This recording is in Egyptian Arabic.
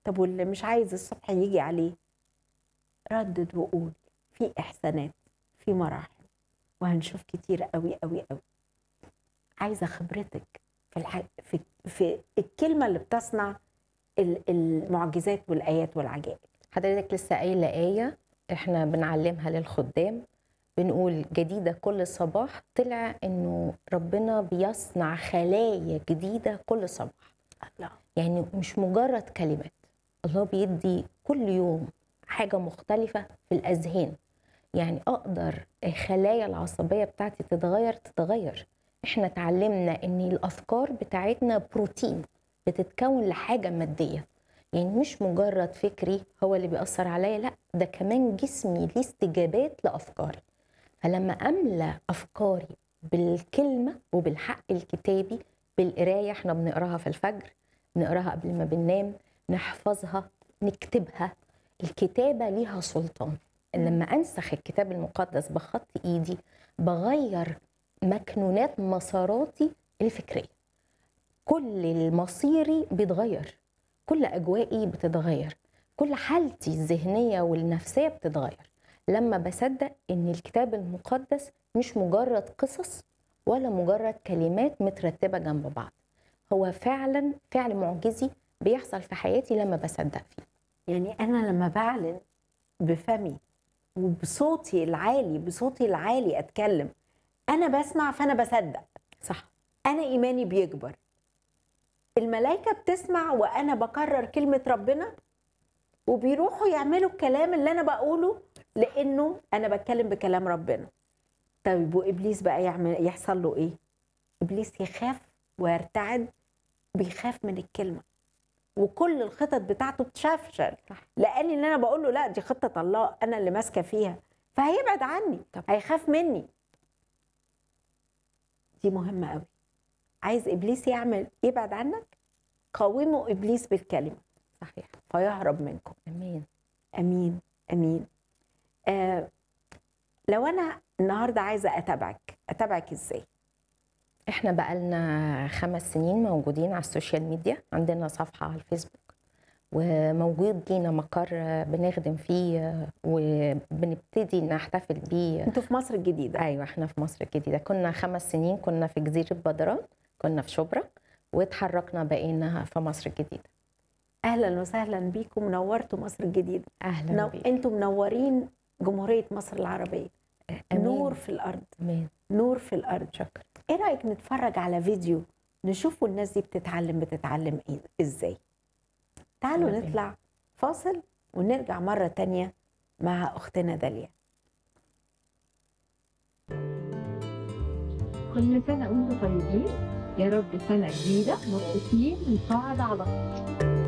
طب واللي مش عايز الصبح يجي عليه ردد وقول في احسانات في مراحل وهنشوف كتير قوي قوي قوي عايزه خبرتك في الح... في في الكلمه اللي بتصنع ال- المعجزات والايات والعجائب حضرتك لسه قايله ايه احنا بنعلمها للخدام بنقول جديده كل صباح طلع انه ربنا بيصنع خلايا جديده كل صباح الله يعني مش مجرد كلمات الله بيدي كل يوم حاجه مختلفه في الاذهان يعني اقدر الخلايا العصبيه بتاعتي تتغير تتغير احنا اتعلمنا ان الافكار بتاعتنا بروتين بتتكون لحاجه ماديه يعني مش مجرد فكري هو اللي بيأثر عليا لا ده كمان جسمي ليه استجابات لأفكاري فلما أملى أفكاري بالكلمة وبالحق الكتابي بالقراية احنا بنقراها في الفجر نقراها قبل ما بننام نحفظها نكتبها الكتابة ليها سلطان لما أنسخ الكتاب المقدس بخط إيدي بغير مكنونات مساراتي الفكرية كل المصيري بيتغير كل اجوائي بتتغير كل حالتي الذهنيه والنفسيه بتتغير لما بصدق ان الكتاب المقدس مش مجرد قصص ولا مجرد كلمات مترتبه جنب بعض هو فعلا فعل معجزي بيحصل في حياتي لما بصدق فيه يعني انا لما بعلن بفمي وبصوتي العالي بصوتي العالي اتكلم انا بسمع فانا بصدق صح انا ايماني بيكبر الملائكه بتسمع وانا بكرر كلمه ربنا وبيروحوا يعملوا الكلام اللي انا بقوله لانه انا بتكلم بكلام ربنا طيب وابليس بقى يعمل يحصل له ايه ابليس يخاف ويرتعد بيخاف من الكلمه وكل الخطط بتاعته بتشفشل صح. لان اللي انا بقول له لا دي خطه الله انا اللي ماسكه فيها فهيبعد عني طب. هيخاف مني دي مهمه قوي عايز ابليس يعمل يبعد عنك قاوموا ابليس بالكلمه صحيح فيهرب منكم امين امين امين آه لو انا النهارده عايزه اتابعك اتابعك ازاي احنا بقالنا خمس سنين موجودين على السوشيال ميديا عندنا صفحة على الفيسبوك وموجود لينا مقر بنخدم فيه وبنبتدي نحتفل بيه انتوا في مصر الجديده ايوه احنا في مصر الجديده كنا خمس سنين كنا في جزيره بدران كنا في شبرا واتحركنا بقينا في مصر الجديده اهلا وسهلا بيكم منورتوا مصر الجديده اهلا نو... بيك انتوا منورين جمهوريه مصر العربيه أمين. نور في الارض امين نور في الارض شكرا ايه رايك نتفرج على فيديو نشوفوا الناس دي بتتعلم بتتعلم ايه ازاي تعالوا يلا بينا. نطلع فاصل ونرجع مره تانية مع اختنا داليا كل سنة وانتم طيبين يا رب سنة جديدة مبسوطين ونساعد على بعض